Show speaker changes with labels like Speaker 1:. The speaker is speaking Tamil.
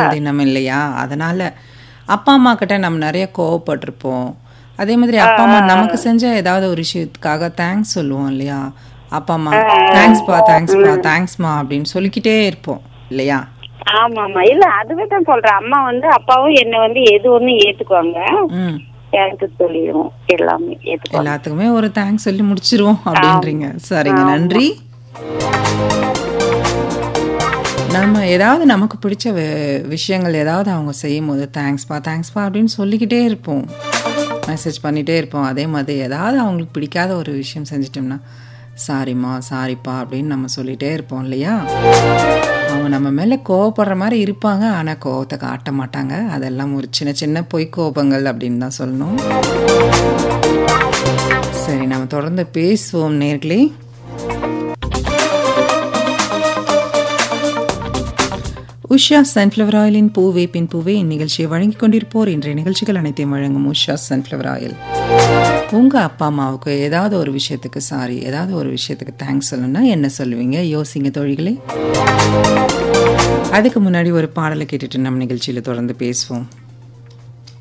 Speaker 1: தினம் இல்லையா அதனால அப்பா அம்மா கிட்ட நம்ம நிறைய கோவப்பட்டிருப்போம் அதே மாதிரி அப்பா அம்மா நமக்கு செஞ்ச ஏதாவது ஒரு விஷயத்துக்காக தேங்க்ஸ் சொல்லுவோம் இல்லையா அப்பா அம்மா தேங்க்ஸ்பா தேங்க்ஸ்பா தேங்க்ஸ்மா அப்படின்னு சொல்லிக்கிட்டே இருப்போம் இல்லையா
Speaker 2: ஆமா ஆமா இல்ல அதுவே தான் சொல்றேன் அம்மா வந்து அப்பாவும் என்ன வந்து எது ஒண்ணு ஏத்துக்குவாங்க
Speaker 1: ம்
Speaker 2: எனக்கு சொல்லிடுவோம் எல்லாமே ஏத்துக்குவாங்க
Speaker 1: எல்லாத்துக்குமே ஒரு தேங்க்ஸ் சொல்லி முடிச்சிருவோம் அப்படின்றீங்க சரிங்க நன்றி நம்ம ஏதாவது நமக்கு பிடிச்ச வி- விஷயங்கள் ஏதாவது அவங்க செய்யும் போது தேங்க்ஸ்பா தேங்க்ஸ்பா அப்படின்னு சொல்லிக்கிட்டே இருப்போம் மெசேஜ் பண்ணிகிட்டே இருப்போம் அதே மாதிரி ஏதாவது அவங்களுக்கு பிடிக்காத ஒரு விஷயம் செஞ்சிட்டோம்னா சாரிம்மா சாரிப்பா அப்படின்னு நம்ம சொல்லிகிட்டே இருப்போம் இல்லையா அவங்க நம்ம மேலே கோவப்படுற மாதிரி இருப்பாங்க ஆனால் கோவத்தை காட்ட மாட்டாங்க அதெல்லாம் ஒரு சின்ன சின்ன பொய் கோபங்கள் அப்படின்னு தான் சொல்லணும் சரி நம்ம தொடர்ந்து பேசுவோம் நேர்களே உஷா சன்ஃப்ளவர் ஆயிலின் பூவே பின் பூவே இந்நிகழ்ச்சியை வழங்கிக் கொண்டிருப்போர் இன்றைய நிகழ்ச்சிகள் அனைத்தையும் வழங்கும் உஷா சன்ஃப்ளவர் ஆயில் உங்கள் அப்பா அம்மாவுக்கு ஏதாவது ஒரு விஷயத்துக்கு சாரி ஏதாவது ஒரு விஷயத்துக்கு தேங்க்ஸ் சொல்லணும்னா என்ன சொல்லுவீங்க யோசிங்க தோழிகளே அதுக்கு முன்னாடி ஒரு பாடலை கேட்டுட்டு நம்ம நிகழ்ச்சியில் தொடர்ந்து பேசுவோம்